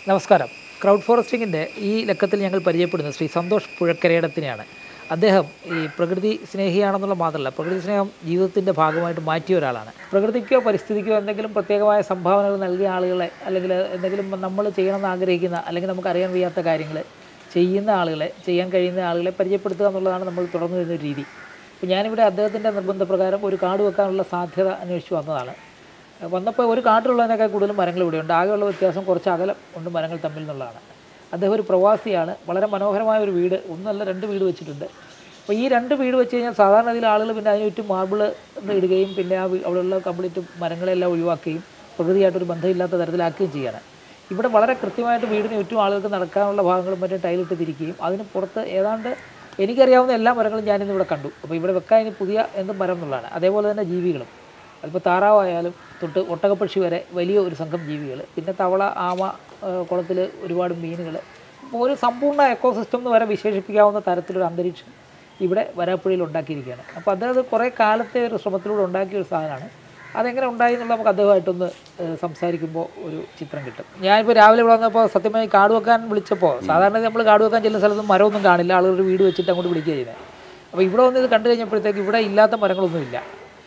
നമസ്കാരം ക്രൗഡ് ഫോറസ്റ്റിങ്ങിൻ്റെ ഈ ലക്കത്തിൽ ഞങ്ങൾ പരിചയപ്പെടുന്നത് ശ്രീ സന്തോഷ് പുഴക്കരയിടത്തിനെയാണ് അദ്ദേഹം ഈ പ്രകൃതി സ്നേഹിയാണെന്നുള്ള മാത്രമല്ല പ്രകൃതി സ്നേഹം ജീവിതത്തിൻ്റെ ഭാഗമായിട്ട് മാറ്റിയ ഒരാളാണ് പ്രകൃതിക്കോ പരിസ്ഥിതിക്കോ എന്തെങ്കിലും പ്രത്യേകമായ സംഭാവനകൾ നൽകിയ ആളുകളെ അല്ലെങ്കിൽ എന്തെങ്കിലും നമ്മൾ ചെയ്യണമെന്ന് ആഗ്രഹിക്കുന്ന അല്ലെങ്കിൽ നമുക്ക് അറിയാൻ വയ്യാത്ത കാര്യങ്ങൾ ചെയ്യുന്ന ആളുകളെ ചെയ്യാൻ കഴിയുന്ന ആളുകളെ പരിചയപ്പെടുത്തുക എന്നുള്ളതാണ് നമ്മൾ തുടർന്നു വരുന്ന ഒരു രീതി അപ്പോൾ ഞാനിവിടെ അദ്ദേഹത്തിൻ്റെ നിർബന്ധപ്രകാരം ഒരു കാട് വെക്കാനുള്ള സാധ്യത അന്വേഷിച്ച് വന്നതാണ് വന്നപ്പോൾ ഒരു കാട്ടിലുള്ളതിനേക്കാൾ കൂടുതലും മരങ്ങൾ ഇവിടെയുണ്ട് ആകെയുള്ള വ്യത്യാസം കുറച്ച് അകലം ഉണ്ട് മരങ്ങൾ തമ്മിൽ നിന്നുള്ളതാണ് അദ്ദേഹം ഒരു പ്രവാസിയാണ് വളരെ മനോഹരമായ ഒരു വീട് ഒന്നല്ല രണ്ട് വീട് വെച്ചിട്ടുണ്ട് അപ്പോൾ ഈ രണ്ട് വീട് വെച്ച് കഴിഞ്ഞാൽ സാധാരണ ഇതിൽ ആളുകൾ പിന്നെ അതിന് ചുറ്റും മാർബിൾ ഇടുകയും പിന്നെ ആ വീ- അവിടെയുള്ള കംപ്ലീറ്റ് മരങ്ങളെല്ലാം ഒഴിവാക്കുകയും പ്രകൃതിയായിട്ടൊരു ബന്ധമില്ലാത്ത തരത്തിലാക്കുകയും ചെയ്യാണ് ഇവിടെ വളരെ കൃത്യമായിട്ട് വീടിന് ചുറ്റും ആളുകൾക്ക് നടക്കാനുള്ള ഭാഗങ്ങളും മറ്റും ടൈലിട്ട് തിരിക്കുകയും അതിന് പുറത്ത് ഏതാണ്ട് എനിക്കറിയാവുന്ന എല്ലാ മരങ്ങളും ഞാനിന്ന് ഇവിടെ കണ്ടു അപ്പോൾ ഇവിടെ വെക്കാൻ ഇനി പുതിയ എന്തും മരം എന്നുള്ളതാണ് അതേപോലെ തന്നെ ജീവികളും അതിപ്പോൾ താറാവായാലും തൊട്ട് ഒട്ടകപ്പക്ഷി വരെ വലിയ ഒരു സംഘം ജീവികൾ പിന്നെ തവള ആമ കുളത്തിൽ ഒരുപാട് മീനുകൾ അപ്പോൾ ഒരു സമ്പൂർണ്ണ എക്കോസിസ്റ്റം എന്ന് വരെ വിശേഷിപ്പിക്കാവുന്ന തരത്തിലൊരു അന്തരീക്ഷം ഇവിടെ വരാപ്പുഴയിൽ ഉണ്ടാക്കിയിരിക്കുകയാണ് അപ്പോൾ അദ്ദേഹം അത് കുറേ കാലത്തെ ഒരു ശ്രമത്തിലൂടെ ഉണ്ടാക്കിയ ഒരു സാധനമാണ് അതെങ്ങനെ ഉണ്ടായി എന്നുള്ള നമുക്ക് അദ്ദേഹമായിട്ടൊന്ന് ഏഹ്, സംസാരിക്കുമ്പോൾ ഒരു ചിത്രം കിട്ടും ഞാനിപ്പോൾ രാവിലെ ഇവിടെ വന്നപ്പോൾ സത്യമായി കാട് വെക്കാൻ വിളിച്ചപ്പോൾ സാധാരണ നമ്മൾ കാട് വെക്കാൻ ചെല്ലുന്ന സ്ഥലത്ത് മരമൊന്നും കാണില്ല ആളുകൾ ഒരു വീട് വെച്ചിട്ട് അങ്ങോട്ട് വിളിക്കുക ചെയ്യുന്നത് അപ്പോൾ ഇവിടെ വന്ന് ഇത് കണ്ടു കഴിഞ്ഞപ്പോഴത്തേക്ക് ഇവിടെ ഇല്ലാത്ത മരങ്ങളൊന്നുമില്ല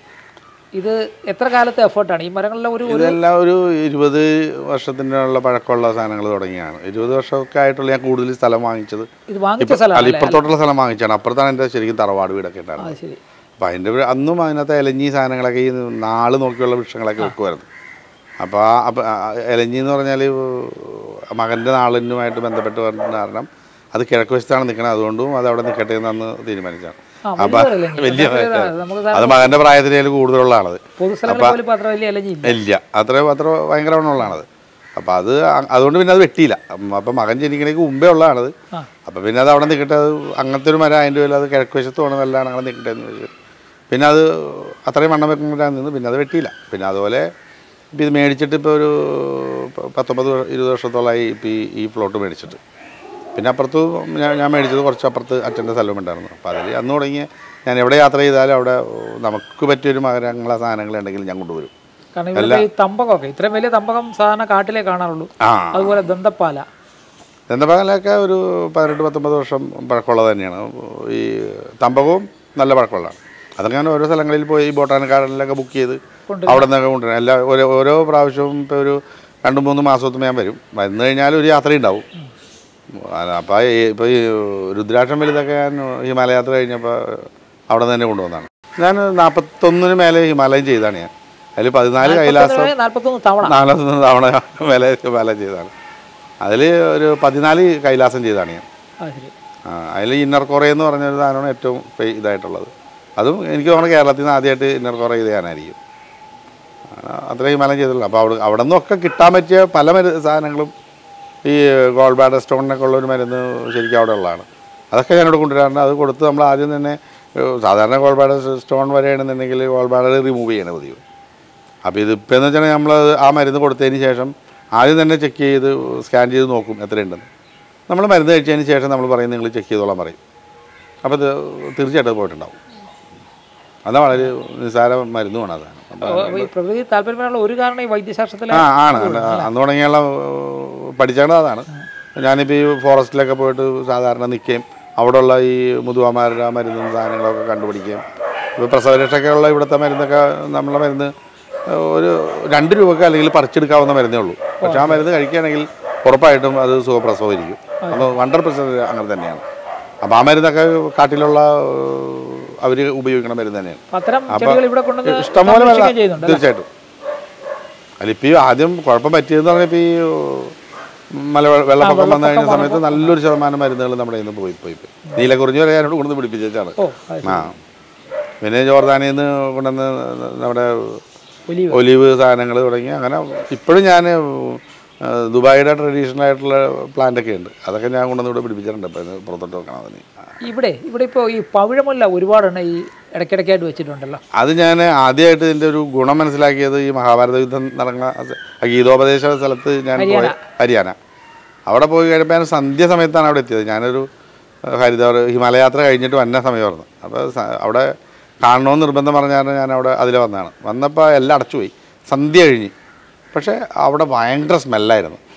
ഇത് എത്ര കാലത്തെ എഫേർട്ടാണ് ഈ മരങ്ങളിലെ ഒരു ഒരു ഇതെല്ലാം ഒരു ഇരുപത് വർഷത്തിനുള്ള പഴക്കമുള്ള സാധനങ്ങൾ തുടങ്ങിയാണ് ഇരുപത് വർഷമൊക്കെ ആയിട്ടുള്ള ഞാൻ കൂടുതൽ സ്ഥലം വാങ്ങിച്ചത് ഇത് വാങ്ങിച്ച ഇപ്പൊ- സ്ഥലമാണ് അല്ല ഇപ്പുറത്തോട്ടുള്ള സ്ഥലം വാങ്ങിച്ചാണ് അപ്പുറത്താണ് എൻ്റെ ശരിക്കും തറവാട് വീടൊക്കെ ഉണ്ടായിരുന്നത് അത് ശരി അപ്പം അതിൻ്റെ ഒരു- അന്നും അതിനകത്ത് ഇലഞ്ഞി സാധനങ്ങളൊക്കെ ഈ നാള് നോക്കിയുള്ള വൃക്ഷങ്ങളൊക്കെ വെക്കുമായിരുന്നു അപ്പോൾ ആ അപ്പം ഇലഞ്ഞി എന്ന് പറഞ്ഞാൽ മകൻ്റെ നാളിനുമായിട്ട് ബന്ധപ്പെട്ട് വരുന്ന കാരണം അത് കിഴക്ക് വശത്താണ് നിൽക്കുന്നത് അതുകൊണ്ടും അത് അവിടെ നിൽക്കട്ടെ എന്ന് അന്ന് തീരുമാനിച്ചാണ് ആ അപ്പം വലിയ ഇലഞ്ഞി. വലിയ മറ്റേത് നമുക്ക് അത് മകൻ്റെ പ്രായത്തിനേലും കൂടുതലുള്ള ആളത് പൊതുസ്ഥലങ്ങളിൽ പോലും ഇപ്പോൾ അത്ര വലിയ ഇലഞ്ഞി ഇല്ല ഇല്ല അത്ര അത്ര ഭയങ്കര വണ്ണമുള്ളതാണത് അപ്പോൾ അത് അ- അതുകൊണ്ട് പിന്നെ അത് വെട്ടിയില്ല അപ്പം മകൻ ജനിക്കണേക്ക് മുമ്പേ ഉള്ളതാണത് ആ. അപ്പം പിന്നെ അത് അവിടെ നിൽക്കട്ടെ അത് അങ്ങനത്തെ ഒരു മരം അതിൻ്റെ പേരിൽ അത് കിഴക്ക് വശത്ത് വേണം എല്ലാം അങ്ങനെ നിൽക്കട്ടെ എന്ന് ചോദിച്ചു പിന്നെ അത് അത്രയും വണ്ണം വെക്കുമ്പോഴാണ് നിന്ന് പിന്നെ അത് വെട്ടിയില്ല പിന്നെ അതുപോലെ ഇപ്പം ഇത് മേടിച്ചിട്ട് ഇപ്പോൾ ഒരു പ- പത്തൊമ്പത് വ- ഇരുപത് വർഷത്തോളമായി ഇപ്പം ഈ ഈ പ്ലോട്ട് മേടിച്ചിട്ട് പിന്നെ അപ്പുറത്ത് ഞാൻ ഞാൻ മേടിച്ചത് കുറച്ച് അപ്പുറത്ത് അച്ഛൻ്റെ സ്ഥലവും ഉണ്ടായിരുന്നു അപ്പോൾ അതിൽ അന്ന് തുടങ്ങി ഞാൻ എവിടെ യാത്ര ചെയ്താലും അവിടെ നമുക്ക് പറ്റിയൊരു മകരങ്ങളെ സാധനങ്ങൾ ഉണ്ടെങ്കിൽ ഞാൻ കൊണ്ടുവരും കാരണം ഇവിടെ ഈ തമ്പകമൊക്കെ ഇത്രയും വലിയ തമ്പകം സാധാരണ കാട്ടിലേ കാണാറുള്ളൂ ആ അതുപോലെ ദന്തപ്പാല ദന്തപകലൊക്കെ ഒരു പതിനെട്ട് പത്തൊമ്പത് വർഷം പഴക്കമുള്ളത് തന്നെയാണ് ഈ തമ്പകവും നല്ല പഴക്കമുള്ളതാണ് അതൊക്കെ ഞാൻ ഓരോ സ്ഥലങ്ങളിൽ പോയി ബോട്ടാനിക് ഗാർഡനിലൊക്കെ ബുക്ക് ചെയ്ത് അവിടെ നിന്നൊക്കെ കൊണ്ടുവരും എല്ലാ ഓരോ ഓരോ പ്രാവശ്യവും ഇപ്പോൾ ഒരു രണ്ട് മൂന്ന് മാസത്തും ഞാൻ വരും വന്നു കഴിഞ്ഞാൽ ഒരു യാത്ര ഉണ്ടാവും അപ്പോൾ ഇപ്പോൾ ഈ രുദ്രാക്ഷം വലുതൊക്കെ ഞാൻ ഹിമാലയ യാത്ര കഴിഞ്ഞപ്പോൾ അവിടെ നിന്ന് തന്നെ കൊണ്ടുവന്നതാണ് ഞാൻ നാൽപ്പത്തൊന്നിന് മേലെ ഹിമാലയം ചെയ്താണ് ഞാൻ അതിൽ പതിനാല് കൈലാസം നാൽപ്പത്തൊന്ന് തവണ നാലാമത്തെ തവണ മേലെ ഹിമാലയം ചെയ്തതാണ് അതിൽ ഒരു പതിനാല് കൈലാസം ചെയ്താണ് ഞാൻ അത് ശരി അതിൽ ഇന്നർ കുറേ എന്ന് പറഞ്ഞൊരു സാധനമാണ് ഏറ്റവും ഫെ- ഇതായിട്ടുള്ളത് അതും എനിക്ക് തോന്നുന്നു കേരളത്തിൽ നിന്ന് ആദ്യമായിട്ട് ഇന്നർ കുറേ ഇത് ഞാനായിരിക്കും ആ, അത്ര ഹിമാലയം ചെയ്തിട്ടുള്ളൂ അപ്പോൾ അവിടെ അവിടെ നിന്നൊക്കെ കിട്ടാൻ പറ്റിയ പല മരു സാധനങ്ങളും ഈ ഗോൾഡ് ബാഡർ സ്റ്റോണിനൊക്കെ ഉള്ള ഒരു മരുന്ന് ശരിക്കും അവിടെ ഉള്ളതാണ് അതൊക്കെ ഞാനിവിടെ കൊണ്ടുവരാറുണ്ട് അത് കൊടുത്ത് നമ്മൾ ആദ്യം തന്നെ ഏഹ്, സാധാരണ ഗോൾഡ് ബാഡർ സ്റ്റോൺ വരെയാണെന്നുണ്ടെങ്കിൽ ഗോൾഡ് ബാഡർ റിമൂവ് ചെയ്യണം പതിവ് അപ്പോൾ ഇതിപ്പോൾ എന്ന് വെച്ചാൽ നമ്മൾ ആ മരുന്ന് കൊടുത്തതിന് ശേഷം ആദ്യം തന്നെ ചെക്ക് ചെയ്ത് സ്കാൻ ചെയ്ത് നോക്കും എത്രയുണ്ടെന്ന് നമ്മൾ മരുന്ന് കഴിച്ചതിന് ശേഷം നമ്മൾ പറയും നിങ്ങൾ ചെക്ക് ചെയ്തോളാൻ പറയും അപ്പോൾ ഇത് തീർച്ചയായിട്ടും അത് പോയിട്ടുണ്ടാവും അതാ വളരെ നിസ്സാര മരുന്നുമാണ് അതാണ് അപ്പോൾ അപ്പോൾ ഈ പ്രകൃതി താല്പര്യമുള്ള ഒരു കാരണം ഈ വൈദ്യശാസ്ത്രത്തിലെ ആ ആണ് ആണ്. അന്ന് തുടങ്ങിയുള്ള പഠിച്ചത് അതാണ് ഞാനിപ്പോൾ ഈ ഫോറസ്റ്റിലൊക്കെ പോയിട്ട് സാധാരണ നിൽക്കുകയും അവിടെയുള്ള ഈ മുതുവാമാരുടെ ആ മരുന്നും സാധനങ്ങളൊക്കെ കണ്ടുപിടിക്കുകയും ഇപ്പോൾ പ്രസവരക്ഷയൊക്കെ ഉള്ള ഇവിടുത്തെ മരുന്നൊക്കെ നമ്മളെ മരുന്ന് ഒരു രണ്ട് രൂപക്ക് അല്ലെങ്കിൽ പറിച്ചെടുക്കാവുന്ന മരുന്നേ ഉള്ളൂ പക്ഷേ ആ മരുന്ന് കഴിക്കുകയാണെങ്കിൽ ഉറപ്പായിട്ടും അത് സുഖപ്രസവമായിരിക്കും അപ്പോൾ ഹൺഡ്രഡ് പെർസെൻറ്റ് അങ്ങനെ തന്നെയാണ് അപ്പോൾ ആ മരുന്നൊക്കെ കാട്ടിലുള്ള അവർ ഉപയോഗിക്കണ മരുന്ന് തന്നെയാണ് അത്തരം അപ്പോൾ ചെടികൾ ഇവിടെ കൊണ്ടുവന്ന് ഇഷ്ടംപോലെ വെള്ളം സംരക്ഷിക്കുകയും ചെയ്യുന്നുണ്ട് അല്ലേ? തീർച്ചയായിട്ടും അതിലിപ്പോൾ ഈ ആദ്യം കുഴപ്പം പറ്റിയതെന്ന് പറഞ്ഞാൽ ഇപ്പോൾ ഈ മല വെള്ളപ്പൊക്കം വന്നു കഴിഞ്ഞ സമയത്ത് നല്ലൊരു ശതമാനം മരുന്നുകൾ നമ്മുടെ കയ്യിൽ നിന്ന് പോയി പോയി പോയി നീലക്കുറിഞ്ഞ് വരെ ഞാനോട് കൊണ്ടുവന്ന് പിടിപ്പിച്ചാണ് ഓ അത് ആ പിന്നെ ജോർദാനിൽ നിന്ന് കൊണ്ടുവന്ന് നമ്മുടെ ഒലിവ് ഒലിവ് സാധനങ്ങൾ തുടങ്ങി അങ്ങനെ ഇപ്പോഴും ഞാൻ ദുബായിയുടെ ട്രഡീഷണൽ ആയിട്ടുള്ള പ്ലാന്റ് ഒക്കെ ഉണ്ട് അതൊക്കെ ഞാൻ കൊണ്ടുവന്ന് ഇവിടെ പിടിപ്പിച്ചിട്ടുണ്ട് ഇപ്പോൾ ഇത് പുറത്തോട്ട് വെക്കണം അതിന് ഇവിടെ ഇവിടെ ഇപ്പോൾ ഈ പവിഴമുല്ല ഒരുപാടെണ്ണം ഈ ഇടയ്ക്കിടയ്ക്കായിട്ട് വെച്ചിട്ടുണ്ടല്ലോ അത് ഞാൻ ആദ്യമായിട്ട് ഇതിൻ്റെ ഒരു ഗുണം മനസ്സിലാക്കിയത് ഈ മഹാഭാരത യുദ്ധം നടന്ന ആ ഗീതോപദേശ സ്ഥലത്ത് ഞാൻ പോയ ഹരിയാന അവിടെ പോയി കഴിയുമ്പോൾ ഞാൻ സന്ധ്യ സമയത്താണ് അവിടെ എത്തിയത് ഞാനൊരു ഏഹ്, ഹരിദ്വാർ ഹിമാലയാത്ര കഴിഞ്ഞിട്ട് വന്ന സമയമായിരുന്നു അപ്പോൾ സ- അവിടെ കാണണമെന്ന് നിർബന്ധം പറഞ്ഞാൽ ഞാൻ അവിടെ അതിൽ വന്നതാണ് വന്നപ്പോൾ എല്ലാം അടച്ചുപോയി സന്ധ്യ കഴിഞ്ഞ് പക്ഷേ അവിടെ ഭയങ്കര സ്മെല്ലായിരുന്നു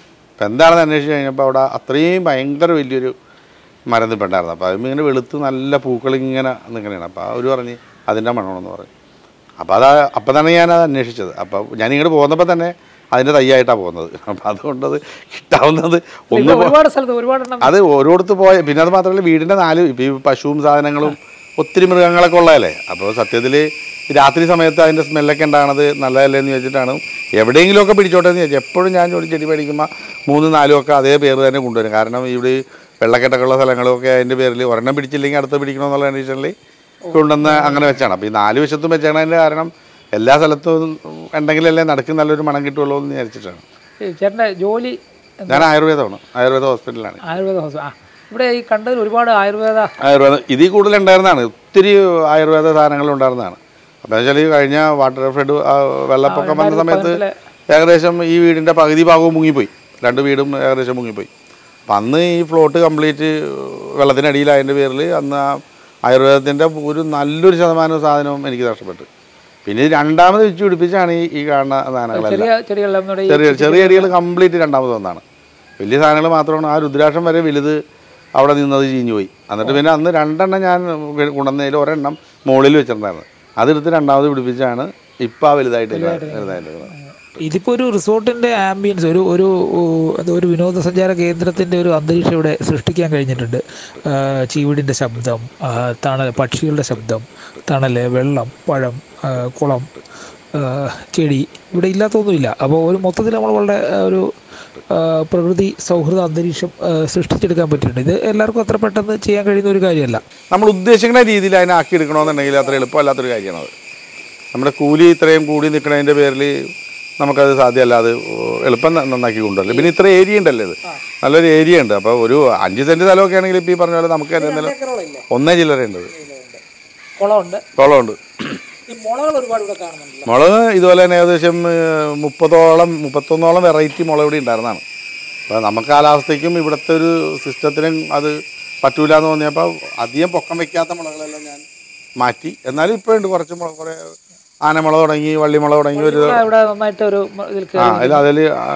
അപ്പോൾ എന്താണെന്ന് അന്വേഷിച്ച് കഴിഞ്ഞപ്പോൾ അവിടെ അത്രയും ഭയങ്കര വലിയൊരു മരം നിൽപ്പുണ്ടായിരുന്നു അപ്പോൾ അതിൽ ഇങ്ങനെ വെളുത്ത് നല്ല പൂക്കൾ ഇങ്ങനെ നിൽക്കണേണ് അപ്പോൾ അവർ പറഞ്ഞ് അതിൻ്റെ മണമെന്ന് പറഞ്ഞു അപ്പോൾ അത് അപ്പം തന്നെ ഞാനത് അന്വേഷിച്ചത് അപ്പോൾ ഞാൻ ഇങ്ങോട്ട് പോകുന്നപ്പോൾ തന്നെ അതിൻ്റെ തൈയായിട്ടാണ് പോകുന്നത് അപ്പോൾ അതുകൊണ്ട് അത് കിട്ടാവുന്നത് ഒന്ന് ഇപ്പൊ ഒരുപാട് സ്ഥലത്ത് ഒരുപാട് എണ്ണം അത് ഓരോരുത്തർ പോയ പിന്നെ അത് മാത്രമല്ല വീടിൻ്റെ നാല് ഇപ്പം ഈ പശുവും സാധനങ്ങളും ഒത്തിരി മൃഗങ്ങളൊക്കെ ഉള്ളതല്ലേ അപ്പോൾ സത്യത്തിൽ രാത്രി സമയത്ത് അതിൻ്റെ സ്മെല്ലൊക്കെ ഉണ്ടാകണത് നല്ലതല്ലേ എന്ന് ചോദിച്ചിട്ടാണ് എവിടെയെങ്കിലുമൊക്കെ പിടിച്ചോട്ടെ എന്ന് ചോദിച്ചു എപ്പോഴും ഞാൻ ഒരു ചെടി മേടിക്കുമ്പോൾ മൂന്ന് നാലും ഒക്കെ അതേ പേര് തന്നെ കൊണ്ടുവരും കാരണം ഇവിടെ ഈ വെള്ളക്കെട്ടൊക്കെ ഉള്ള സ്ഥലങ്ങളൊക്കെ അതിൻ്റെ പേരിൽ ഒരെണ്ണം പിടിച്ചില്ലെങ്കിൽ അടുത്ത പിടിക്കണമെന്നുള്ള കണ്ടീഷനിൽ കൊണ്ടുവന്ന് അങ്ങനെ വെച്ചാണ് അപ്പോൾ ഈ നാല് വശത്തും വെച്ചേണതിൻ്റെ കാരണം എല്ലാ സ്ഥലത്തും ഉണ്ടെങ്കിലല്ലേ നടക്ക് നല്ലൊരു മണം കിട്ടുള്ളൂ എന്ന് വിചാരിച്ചിട്ടാണ് ഈ ചേട്ടൻ്റെ ജോലി ഞാൻ ആയുർവേദമാണ് ആയുർവേദ ഹോസ്പിറ്റലാണ് ആയുർവേദ ഹോസ്പിറ്റൽ ആ ഇവിടെ ഈ കണ്ടതിൽ ഒരുപാട് ആയുർവേദ ആയുർവേദം ഇതിൽ കൂടുതൽ ഉണ്ടായിരുന്നതാണ് ഒത്തിരി ആയുർവേദ സാധനങ്ങൾ ഉണ്ടായിരുന്നതാണ് അപ്പോൾ വെച്ചാൽ ഈ കഴിഞ്ഞ വാട്ടർ ഫ്ലഡ് വെള്ളപ്പൊക്കം വന്ന സമയത്ത് ഏകദേശം ഈ വീടിൻ്റെ പകുതി ഭാഗവും മുങ്ങിപ്പോയി രണ്ട് വീടും ഏകദേശം മുങ്ങിപ്പോയി അപ്പം അന്ന് ഈ ഫ്ലോട്ട് കംപ്ലീറ്റ് വെള്ളത്തിനടിയിലായതിൻ്റെ പേരിൽ അന്ന് ആ ആയുർവേദത്തിൻ്റെ ഒരു നല്ലൊരു ശതമാനം സാധനവും എനിക്ക് നഷ്ടപ്പെട്ടു പിന്നെ ഇത് രണ്ടാമത് വെച്ച് പിടിപ്പിച്ചാണ് ഈ ഈ കാണുന്ന സാധനങ്ങളെല്ലാം ചെറിയ ചെടികളെല്ലാം നമ്മുടെ ഈ ചെറിയ ചെറിയ ചെടികൾ കംപ്ലീറ്റ് രണ്ടാമത് വന്നാണ് വലിയ സാധനങ്ങൾ മാത്രമാണ് ആ രുദ്രാക്ഷം വരെ വലുത് അവിടെ നിന്നത് ചീഞ്ഞു പോയി എന്നിട്ട് പിന്നെ അന്ന് രണ്ടെണ്ണം ഞാൻ കൊണ്ടുവന്നതിൽ ഒരെണ്ണം മുകളിൽ വെച്ചിട്ടുണ്ടായിരുന്നു അതെടുത്ത് രണ്ടാമത് പിടിപ്പിച്ചാണ് ഇപ്പം ആ വലുതായിട്ട് വലുതായിട്ട് ഇതിപ്പോ ഒരു റിസോർട്ടിന്റെ ആംബിയൻസ് ഒരു ഒരു ഓ, എന്താ ഒരു വിനോദസഞ്ചാര കേന്ദ്രത്തിന്റെ ഒരു അന്തരീക്ഷം ഇവിടെ സൃഷ്ടിക്കാൻ കഴിഞ്ഞിട്ടുണ്ട് ആ, ചീവീടിന്റെ ശബ്ദം ആ, തണൽ പക്ഷികളുടെ ശബ്ദം തണല് വെള്ളം പഴം ആ, കുളം ആ, ചെടി ഇവിടെ ഇല്ലാത്തൊന്നുമില്ല അപ്പോൾ ഒരു മൊത്തത്തിൽ നമ്മൾ വളരെ ആ, ഒരു ആ, പ്രകൃതി സൗഹൃദ അന്തരീക്ഷം ആ, സൃഷ്ടിച്ചെടുക്കാൻ പറ്റിയിട്ടുണ്ട് ഇത് എല്ലാവർക്കും അത്ര പെട്ടെന്ന് ചെയ്യാൻ കഴിയുന്ന ഒരു കാര്യമല്ല നമ്മൾ ഉദ്ദേശിക്കുന്ന രീതിയിൽ അതിനെ ആക്കി എടുക്കണമെന്നുണ്ടെങ്കിൽ അത്ര എളുപ്പമല്ലാത്തൊരു കാര്യമാണ് അത് നമ്മുടെ കൂലി ഇത്രയും കൂടി നിൽക്കുന്നതിൻ്റെ പേരിൽ നമുക്കത് സാധ്യമല്ല അത് എളുപ്പം ന- നന്നാക്കി കൊണ്ടുവരില്ല പിന്നെ ഇത്ര ഏരിയ ഉണ്ടല്ലോ ഇത് നല്ലൊരു ഏരിയ ഉണ്ട് അപ്പോൾ ഒരു അഞ്ച് സെൻറ്റ് സ്ഥലമൊക്കെ ആണെങ്കിൽ ഇപ്പോൾ ഈ പറഞ്ഞ പോലെ നമുക്ക് തന്നെ എന്തെങ്കിലും ഒന്നേ ചില്ലറ ഉണ്ട് കുളമുണ്ട് കുളമുണ്ട് ഈ മുളകൾ ഒരുപാട് ഇവിടെ കാണുന്നുണ്ട് മുളക് ഇതുപോലെ തന്നെ ഏകദേശം ഏഹ്, മുപ്പതോളം മുപ്പത്തൊന്നോളം വെറൈറ്റി മുളക് ഇവിടെ ഉണ്ടായിരുന്നതാണ് അപ്പോൾ നമുക്ക് കാലാവസ്ഥയ്ക്കും ഇവിടുത്തെ ഒരു സിസ്റ്റത്തിനും അത് പറ്റൂല എന്ന് തോന്നിയപ്പോൾ അധികം പൊക്കം വെക്കാത്ത മുളകളെല്ലാം ഞാൻ മാറ്റി എന്നാലും ഇപ്പോഴുണ്ട് കുറച്ച് മുളക് കുറേ ആനമുളക് തുടങ്ങി വള്ളിമുളക് തുടങ്ങി ഒരു ഇവിടെ നന്നായിട്ട് ഒരു മ- ഇതിൽ ആ അതിൽ അതിൽ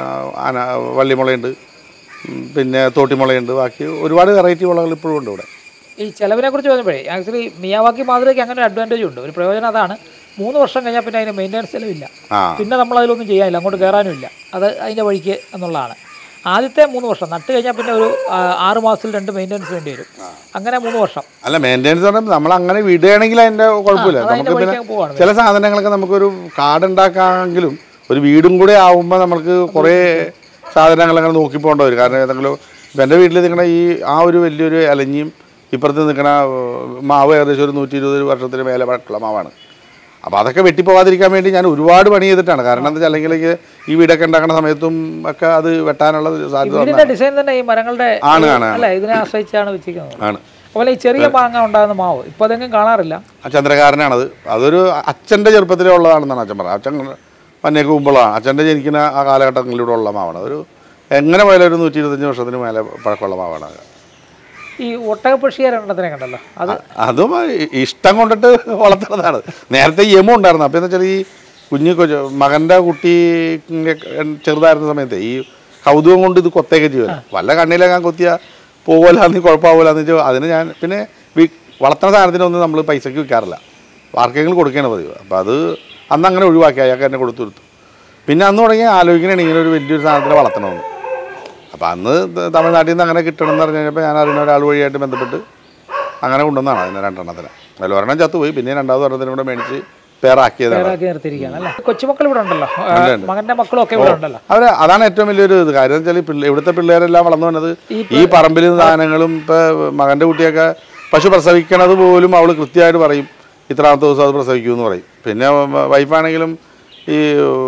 ആന വള്ളിമുളയുണ്ട് ഉം, പിന്നെ തോട്ടിമുളയുണ്ട് ബാക്കി ഒരുപാട് വെറൈറ്റി മുളകൾ ഇപ്പോഴും ഉണ്ട് ഇവിടെ ഈ ചെലവിനെ കുറിച്ച് പറഞ്ഞപ്പോഴേ ആക്ച്വലി മിയാവാക്കി മാതൃകയ്ക്ക് അങ്ങനെ ഒരു അഡ്വാൻറ്റേജ് ഉണ്ട് ഒരു പ്രയോജനം അതാണ് മൂന്ന് വർഷം കഴിഞ്ഞാൽ പിന്നെ അതിന് മെയിൻ്റെനൻസ് ചെലവില്ല ആ പിന്നെ നമ്മൾ അതിലൊന്നും ചെയ്യാനില്ല അങ്ങോട്ട് കയറാനും ഇല്ല അത് അതിൻ്റെ വഴിക്ക് എന്നുള്ളതാണ് ആദ്യത്തെ മൂന്ന് വർഷം നട്ട് കഴിഞ്ഞാൽ പിന്നെ ഒരു ആ, ആറ് മാസത്തിൽ രണ്ട് മെയിൻ്റെനൻസ് വേണ്ടി വരും അങ്ങനെ മൂന്ന് വർഷം അല്ല മെയിൻ്റെനൻസ് പറയുമ്പോൾ നമ്മൾ അങ്ങനെ വിടുകയാണെങ്കിൽ അതിൻ്റെ കുഴപ്പമില്ല അത് അതിൻ്റെ നമുക്ക് പിന്നെ വഴിക്ക് പോവാണ് ചില സാധനങ്ങളൊക്കെ നമുക്കൊരു കാർഡ് ഉണ്ടാക്കാമെങ്കിലും ഒരു വീടും കൂടെ ആവുമ്പോൾ നമുക്ക് കുറേ സാധനങ്ങൾ അങ്ങനെ നോക്കി പോകേണ്ട വരും കാരണം ഏതെങ്കിലും ഇപ്പം എൻ്റെ വീട്ടിൽ നിൽക്കുന്ന ഈ ആ ഒരു വലിയൊരു അലഞ്ഞിയും ഇപ്പുറത്ത് നിൽക്കുന്ന മാവ് ഏകദേശം ഒരു നൂറ്റി ഇരുപത് വർഷത്തിന് മേലെ പഴക്കമുള്ള മാവാണ് അപ്പോൾ അതൊക്കെ വെട്ടിപ്പോകാതിരിക്കാൻ വേണ്ടി ഞാൻ ഒരുപാട് പണി ചെയ്തിട്ടാണ് കാരണം എന്താ വെച്ചാൽ അല്ലെങ്കിൽ ഈ വീടൊക്കെ ഉണ്ടാക്കുന്ന സമയത്തും ഒക്കെ അത് വെട്ടാനുള്ള ഒരു സാധ്യത വീടിൻ്റെ ഡിസൈൻ തന്നെ ഈ മരങ്ങളുടെ ആണ്, ആണ്, അല്ല ഇതിനെ ആശ്രയിച്ചാണ് വെച്ചിരിക്കുന്നത് ആണ് അതുപോലെ ഈ ചെറിയ മാങ്ങ ഉണ്ടാകുന്ന മാവ് ഇപ്പോൾ അതെങ്കിലും കാണാറില്ല ആ ചന്ദ്രകാരനാണത് അതൊരു അച്ഛൻ്റെ ചെറുപ്പത്തിലേ ഉള്ളതാണെന്നാണ് അച്ഛൻ പറഞ്ഞത് അച്ഛൻ പന്നേക്ക് മുമ്പുള്ളതാണ് അച്ഛൻ്റെ ജനിക്കുന്ന ആ കാലഘട്ടങ്ങളിലൂടെ ഉള്ള മാവാണ് ഒരു എങ്ങനെ പോയാലും ഒരു നൂറ്റി ഇരുപത്തഞ്ച് വർഷത്തിന് മേലെ പഴക്കമുള്ള മാവാണ് അത്. ഈ ഒട്ടകപ്പക്ഷിയെ രണ്ടെണ്ണത്തിനെ കണ്ടല്ലോ അത് അതും ഇ- ഇഷ്ടം കൊണ്ടിട്ട് വളർത്തുന്നതാണ് നേരത്തെ യമു ഉണ്ടായിരുന്നു അപ്പോൾ എന്ന് വെച്ചാൽ ഈ കുഞ്ഞു കൊച്ചു മകൻ്റെ കുട്ടി ചെറുതായിരുന്ന സമയത്ത് ഈ കൗതുകം കൊണ്ട് ഇത് കൊത്തേക്ക് ചെയ്യുമല്ലോ വല്ല കണ്ണിലേക്കാൻ കൊത്തിയ പോകലാന്ന് കുഴപ്പമാവില്ലാന്ന് വെച്ചാൽ അതിന് ഞാൻ പിന്നെ വി- വളർത്തുന്ന സാധനത്തിനൊന്നും നമ്മൾ പൈസയ്ക്ക് വിൽക്കാറില്ല ആർക്കെങ്കിലും കൊടുക്കുകയാണ് പതിവ് അപ്പോൾ അത് അന്ന് അങ്ങനെ ഒഴിവാക്കി അയാൾക്ക് തന്നെ കൊടുത്തു കൊടുത്തു പിന്നെ അന്ന് തുടങ്ങി ആലോചിക്കണേ ഇങ്ങനെ ഒരു വലിയൊരു സാധനത്തിനെ വളർത്തണമെന്ന് അപ്പോൾ അന്ന് ത- തമിഴ്നാട്ടിൽ നിന്ന് അങ്ങനെ കിട്ടണം എന്ന് പറഞ്ഞു കഴിഞ്ഞപ്പോൾ ഞാൻ അറിയുന്ന ഒരാൾ വഴിയായിട്ട് ബന്ധപ്പെട്ട് അങ്ങനെ കൊണ്ടുവന്നതാണ് അതിനെ രണ്ടെണ്ണത്തിന് അതിൽ ഒരെണ്ണം ചത്തുപോയി പിന്നെ രണ്ടാമത് ഒരെണ്ണത്തിനും കൂടെ മേടിച്ച് പേറാക്കിയതാണ് പേരാക്കി നിർത്തിയിരിക്കുകയാണ് അല്ലേ കൊച്ചുമക്കൾ ഇവിടെ ഉണ്ടല്ലോ ആ, മകന്റെ മക്കളും ഒക്കെ ഇവിടെ ഉണ്ടല്ലോ അവർ അതാണ് ഏറ്റവും വലിയൊരു ഇത് കാര്യം എന്ന് വെച്ചാൽ പിള്ളേ ഇവിടുത്തെ പിള്ളേരെല്ലാം വളർന്നു വന്നത് ഈ പറമ്പിൽ നിന്ന് സാധനങ്ങളും ഇപ്പോൾ മകൻ്റെ കുട്ടിയൊക്കെ പശു പ്രസവിക്കണത് പോലും അവൾ കൃത്യമായിട്ട് പറയും ഇത്രാമത്തെ ദിവസം അത് പ്രസവിക്കുമെന്ന് പറയും പിന്നെ വൈഫാണെങ്കിലും ഈ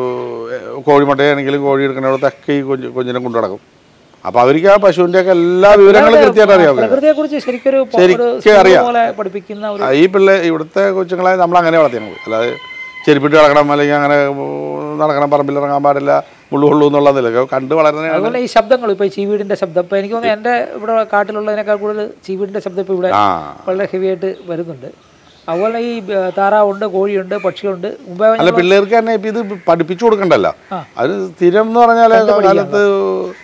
ഏഹ്, കോഴിമുട്ടയാണെങ്കിലും കോഴി എടുക്കണോടത്തൊക്കെ ഈ കുഞ്ഞ് കുഞ്ഞിനെ കൊണ്ടു നടക്കും അപ്പോൾ അവർക്ക് ആ പശുവിൻ്റെ ഒക്കെ എല്ലാ വിവരങ്ങളും കൃത്യമായിട്ട് അറിയാം പ്രകൃതിയെ കുറിച്ച് ശരിക്കൊരു പ- ശരിക്കും ഒരു സിനിമ അറിയാം. പോലെ പഠിപ്പിക്കുന്ന ഒരു ആ, ഈ പിള്ളേ ഇവിടുത്തെ കൊച്ചുങ്ങളെ നമ്മൾ അങ്ങനെ വളർത്തിയാൽ മതി അല്ലാതെ ചെരുപ്പിട്ട് കിടക്കണം അല്ലെങ്കിൽ അങ്ങനെ ഉം, നടക്കണം പറമ്പിൽ ഇറങ്ങാൻ പാടില്ല മുള്ളു കൊള്ളു എന്നുള്ളതില്ല കണ്ട് വളരുന്ന അതുപോലെ ഈ ശബ്ദങ്ങൾ ഇപ്പോൾ ഈ ചീവീടിന്റെ ശബ്ദം ഇപ്പോൾ എനിക്ക് തോന്നുന്നു എൻ്റെ ഇവിടെ കാട്ടിലുള്ളതിനേക്കാൾ കൂടുതൽ ചീവീടിന്റെ ശബ്ദം ഇപ്പോൾ ഇവിടെ ആ വളരെ ഹെവി ആയിട്ട് വരുന്നുണ്ട് അതുപോലെ ഈ ഏ, താറാവുണ്ട് കോഴിയുണ്ട് പക്ഷികളുണ്ട് മുമ്പേ അല്ല പിള്ളേർക്ക് തന്നെ ഇപ്പം ഇത് പഠിപ്പിച്ചു കൊടുക്കണ്ടല്ലോ ആ. അത് സ്ഥിരം എന്ന് പറഞ്ഞാൽ കാലത്ത്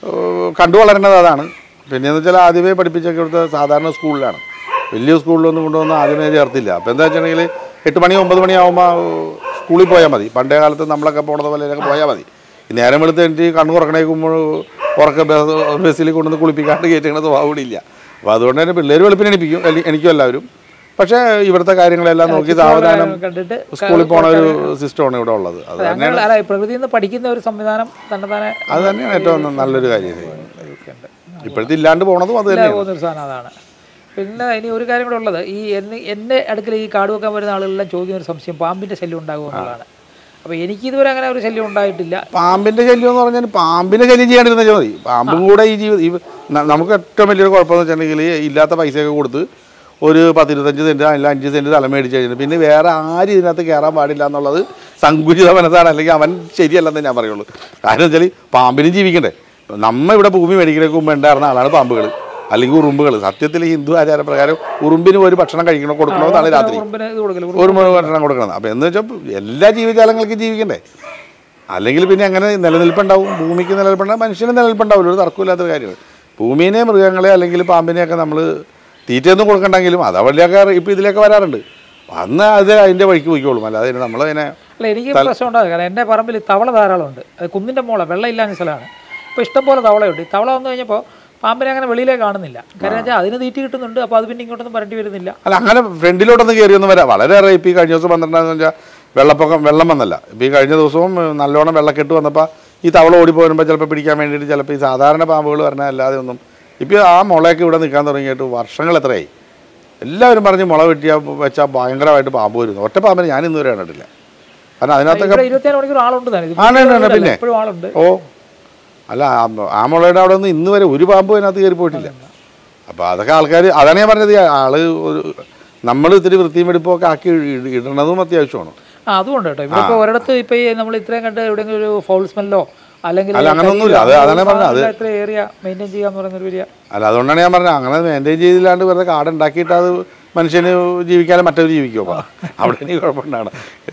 ഏഹ്, കണ്ടു വളരേണ്ടത് അതാണ് പിന്നെയെന്ന് വെച്ചാൽ ആദ്യമേ പഠിപ്പിച്ചൊക്കെ ഇവിടുത്തെ സാധാരണ സ്കൂളിലാണ് വലിയ സ്കൂളിലൊന്നും കൊണ്ടുവന്ന് ആദ്യമേ ചേർത്തില്ല അപ്പോൾ എന്താ വെച്ചിട്ടുണ്ടെങ്കിൽ എട്ട് മണി ഒമ്പത് മണിയാകുമ്പോൾ സ്കൂളിൽ പോയാൽ മതി പണ്ടേ കാലത്ത് നമ്മളൊക്കെ പോണത് പോലെ ഇതിലൊക്കെ പോയാൽ മതി ഈ നേരം വെളുത്ത് എനിക്ക് കണ്ണു തുറക്കണേക്കുമ്പോൾ ഉറക്ക ബസ് ബസ്സിൽ കൊണ്ടുവന്ന് കുളിപ്പിക്കാണ്ട് കയറ്റുന്ന സ്വഭാവം ഇവിടെ ഇല്ല അപ്പോൾ അതുകൊണ്ട് തന്നെ പിള്ളേർ വെളുപ്പിന് എണിപ്പിക്കും അല്ലെ- എനിക്കും എല്ലാവരും പക്ഷേ ഇവിടുത്തെ കാര്യങ്ങളെല്ലാം നോക്കി സാവധാനം കണ്ടിട്ട് സ്കൂളിൽ പോണ ഒരു സിസ്റ്റമാണ് ഇവിടെ ഉള്ളത് അത് അങ്ങനെ അല്ല പ്രകൃതിയിൽ നിന്ന് പഠിക്കുന്ന ഒരു സംവിധാനം തന്നെ തന്നെ അത് തന്നെയാണ് ഏറ്റവും നല്ലൊരു കാര്യം ഇത്. ഇപ്പോഴത്തെ ഇല്ലാണ്ട് പോണതും അത് തന്നെയാണ് പോകുന്ന ഒരു സാധനം അതാണ് പിന്നെ ഇനി ഒരു കാര്യം കൂടെ ഉള്ളത് ഈ എന്നെ എൻ്റെ അടുക്കൽ ഈ കാട് വെക്കാൻ വരുന്ന ആളുകളെല്ലാം ചോദിക്കുന്ന ഒരു സംശയം പാമ്പിൻ്റെ ശല്യം ഉണ്ടാകുമോ എന്നുള്ളതാണ് അപ്പോൾ എനിക്ക് ഇതുവരെ അങ്ങനെ ഒരു ശല്യം ഉണ്ടായിട്ടില്ല പാമ്പിന്റെ ശല്യം എന്ന് പറഞ്ഞാൽ പാമ്പിനെ ശല്യം ചെയ്യാണ്ടിരുന്ന മതി പാമ്പും കൂടെ ഈ ജീവിതം ഈ ന- നമുക്ക് ഏറ്റവും വലിയൊരു കുഴപ്പമെന്ന് വെച്ചിട്ടുണ്ടെങ്കിൽ ഇല്ലാത്ത പൈസയൊക്കെ കൊടുത്ത് ഒരു പത്തിരുപത്തഞ്ച് സെൻറ്റ് അല്ല അഞ്ച് സെൻറ്റ് സ്ഥലം മേടിച്ച് കഴിഞ്ഞിട്ട് പിന്നെ വേറെ ആരും ഇതിനകത്ത് കയറാൻ പാടില്ല എന്നുള്ളത് സങ്കുചിത മനസ്സാണ് അല്ലെങ്കിൽ അവൻ ശരിയല്ലെന്ന് ഞാൻ പറയുള്ളൂ കാരണം വെച്ചാൽ പാമ്പിനും ജീവിക്കണ്ടേ നമ്മ ഇവിടെ ഭൂമി മേടിക്കുന്നതിന് മുമ്പ് ഉണ്ടായിരുന്ന ആളാണ് പാമ്പുകൾ അല്ലെങ്കിൽ ഉറുമ്പുകൾ സത്യത്തിൽ ഹിന്ദു ആചാരപ്രകാരം ഉറുമ്പിന് ഒരു ഭക്ഷണം കഴിക്കണോ കൊടുക്കണമെന്നാണ് രാത്രി ഉറുമ്പിന് ഇത് കൊടുക്കില്ല ഒരു മണി ഭക്ഷണം കൊടുക്കണം അപ്പോൾ എന്ന് വെച്ചാൽ എല്ലാ ജീവജാലങ്ങൾക്കും ജീവിക്കണ്ടേ അല്ലെങ്കിൽ പിന്നെ അങ്ങനെ നിലനിൽപ്പുണ്ടാവും ഭൂമിക്ക് നിലനിൽപ്പുണ്ടാവും മനുഷ്യന് നിലനിൽപ്പുണ്ടാവില്ല ഒരു തർക്കമില്ലാത്തൊരു കാര്യമാണ് ഭൂമിനെ മൃഗങ്ങളെ അല്ലെങ്കിൽ പാമ്പിനെയൊക്കെ നമ്മൾ തീറ്റയൊന്നും കൊടുക്കണ്ടെങ്കിലും അതവളിയൊക്കെ ഇപ്പോൾ ഇതിലേക്ക് വരാറുണ്ട് അന്ന് അത് അതിൻ്റെ വഴിക്ക് പോയിക്കോളും അല്ലാതെ നമ്മൾ അതിനെ അല്ല എനിക്ക് പ്രശ്നം ഉണ്ടാകും കാരണം എൻ്റെ പറമ്പിൽ തവള ധാരാളമുണ്ട് അത് കുന്നിൻ്റെ മോളെ വെള്ളം ഇല്ലാത്ത സ്ഥലമാണ് ഇപ്പോൾ ഇഷ്ടംപോലെ തവളയുണ്ട് ഈ തവള വന്നു കഴിഞ്ഞപ്പോൾ പാമ്പിനെ അങ്ങനെ വെളിയിലേക്ക് കാണുന്നില്ല കാരണം വെച്ചാൽ അതിന് തീറ്റി കിട്ടുന്നുണ്ട് അപ്പോൾ അത് പിന്നെ ഇങ്ങോട്ടൊന്നും വരേണ്ടി വരുന്നില്ല അല്ല അങ്ങനെ ഫ്രണ്ടിലോട്ടൊന്ന് കയറിയൊന്നും വരാം വളരെ ഇപ്പോൾ ഈ കഴിഞ്ഞ ദിവസം പന്ത്രണ്ടാന്ന് വെച്ചാൽ വെള്ളപ്പൊക്കം വെള്ളം വന്നല്ല ഇപ്പോൾ ഈ കഴിഞ്ഞ ദിവസവും ഏഹ്, നല്ലോണം വെള്ളക്കെട്ട് വന്നപ്പോൾ ഈ തവള ഓടിപ്പോരുമ്പോൾ ചിലപ്പോൾ പിടിക്കാൻ വേണ്ടിയിട്ട് ചിലപ്പോൾ ഈ സാധാരണ പാമ്പുകൾ പറഞ്ഞാൽ അല്ലാതെ ഒന്നും ഇപ്പോൾ ആ മുളയൊക്കെ ഇവിടെ നിൽക്കാൻ തുടങ്ങിയിട്ട് വർഷങ്ങൾ എത്രയായി എല്ലാവരും പറഞ്ഞ് മുള വെട്ടിയാൽ വെച്ചാൽ ഭയങ്കരമായിട്ട് പാമ്പ് വരുന്നു ഒറ്റ പാമ്പിനെ ഞാൻ ഇന്നുവരെ കണ്ടിട്ടില്ല കാരണം അതിനകത്തൊക്കെ ഇവിടെ ഇരുപത്തിയാറ് മണിക്കൂർ ആളുണ്ട് താനും ഇത് ആണ്, ആണ്, ആണ്, പിന്നെ. എപ്പോഴും ആളുണ്ട് ഓ അല്ല ആ- ആ മുളയുടെ അവിടെ നിന്ന് ഇന്ന് വരെ ഒരു പാമ്പും അതിനകത്ത് കയറി പോയിട്ടില്ല അപ്പോൾ അതൊക്കെ ആൾക്കാർ അതാണ് ഞാൻ പറഞ്ഞത് ഈ ആള് ഒരു നമ്മൾ ഇത്തിരി വൃത്തിയും വെടുപ്പൊക്കെ ആക്കി ഇട- ഇടണതും അത്യാവശ്യമാണ് ആ അതുകൊണ്ട് കേട്ടോ ഇവിടെ ഇപ്പോൾ ഒരിടത്ത് ഇപ്പോൾ ഈ നമ്മൾ ഇത്രയും കണ്ട് എവിടെയെങ്കിലും ഒരു ഫൗൾ സ്മെല്ലോ അല്ലെങ്കിൽ അല്ല, അങ്ങനെയൊന്നുമില്ല. അത് അതാണ് ഞാൻ പറഞ്ഞത്. അത് ഇത്ര ഏരിയ മെയിൻറ്റെയിൻ ചെയ്യാന്ന് പറയുന്ന ഒരു വലിയ അല്ല അതുകൊണ്ടാണ് ഞാൻ പറഞ്ഞത് അങ്ങനെ മെയിൻറ്റെയിൻ ചെയ്തില്ലാണ്ട് വെറുതെ കാട് ഉണ്ടാക്കിയിട്ട് അത് മനുഷ്യന് ജീവിക്കാതെ മറ്റവർ ജീവിക്കുമോ അപ്പോൾ അവിടെ എനിക്ക് കുഴപ്പമുണ്ടാണ്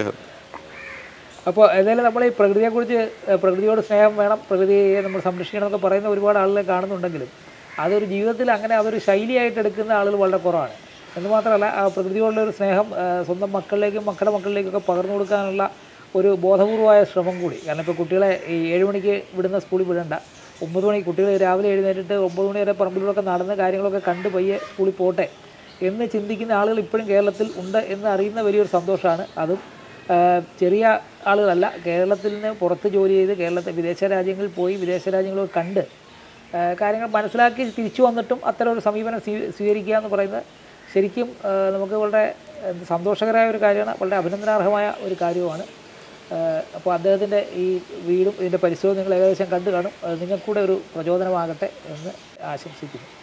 അപ്പോൾ ഏതായാലും നമ്മൾ ഈ പ്രകൃതിയെക്കുറിച്ച് ഏഹ്, പ്രകൃതിയോട് സ്നേഹം വേണം പ്രകൃതിയെ നമ്മൾ സംരക്ഷിക്കണം എന്നൊക്കെ പറയുന്ന ഒരുപാട് ആളുകളെ കാണുന്നുണ്ടെങ്കിലും അതൊരു ജീവിതത്തിൽ അങ്ങനെ അതൊരു ശൈലിയായിട്ട് എടുക്കുന്ന ആളുകൾ വളരെ കുറവാണ് എന്ന് മാത്രമല്ല ആ പ്രകൃതിയോടുള്ള ഒരു സ്നേഹം ഏഹ്, സ്വന്തം മക്കളിലേക്കും മക്കളുടെ മക്കളിലേക്കൊക്കെ പകർന്നു കൊടുക്കാനുള്ള ഒരു ബോധപൂർവമായ ശ്രമം കൂടി കാരണം ഇപ്പോൾ കുട്ടികളെ ഈ ഏഴ് മണിക്ക് വിടുന്ന സ്കൂളിൽ വിടണ്ട ഒമ്പത് മണി കുട്ടികൾ രാവിലെ എഴുന്നേറ്റിട്ട് ഒമ്പത് മണി വരെ പറമ്പിലൂടെയൊക്കെ നടന്ന് കാര്യങ്ങളൊക്കെ കണ്ട് പയ്യെ സ്കൂളിൽ പോട്ടെ എന്ന് ചിന്തിക്കുന്ന ആളുകൾ ഇപ്പോഴും കേരളത്തിൽ ഉണ്ട് എന്ന് അറിയുന്ന വലിയൊരു സന്തോഷമാണ് അതും ആ, ചെറിയ ആളുകളല്ല കേരളത്തിൽ നിന്ന് പുറത്ത് ജോലി ചെയ്ത് കേരളത്തിൽ വിദേശ രാജ്യങ്ങളിൽ പോയി വിദേശ രാജ്യങ്ങൾ കണ്ട് ആ, കാര്യങ്ങൾ മനസ്സിലാക്കി തിരിച്ചു വന്നിട്ടും അത്തരം ഒരു സമീപനം സ്വീ- സ്വീകരിക്കുക എന്ന് പറയുന്നത് ശരിക്കും ആ, നമുക്ക് വളരെ എന്ത് സന്തോഷകരമായ ഒരു കാര്യമാണ് വളരെ അഭിനന്ദനാർഹമായ ഒരു കാര്യവുമാണ് അപ്പോൾ അദ്ദേഹത്തിൻ്റെ ഈ വീടും ഇതിൻ്റെ പരിസരവും നിങ്ങൾ ഏകദേശം കണ്ടു കാണും അത് നിങ്ങൾക്കൂടെ ഒരു പ്രചോദനമാകട്ടെ എന്ന് ആശംസിക്കുന്നു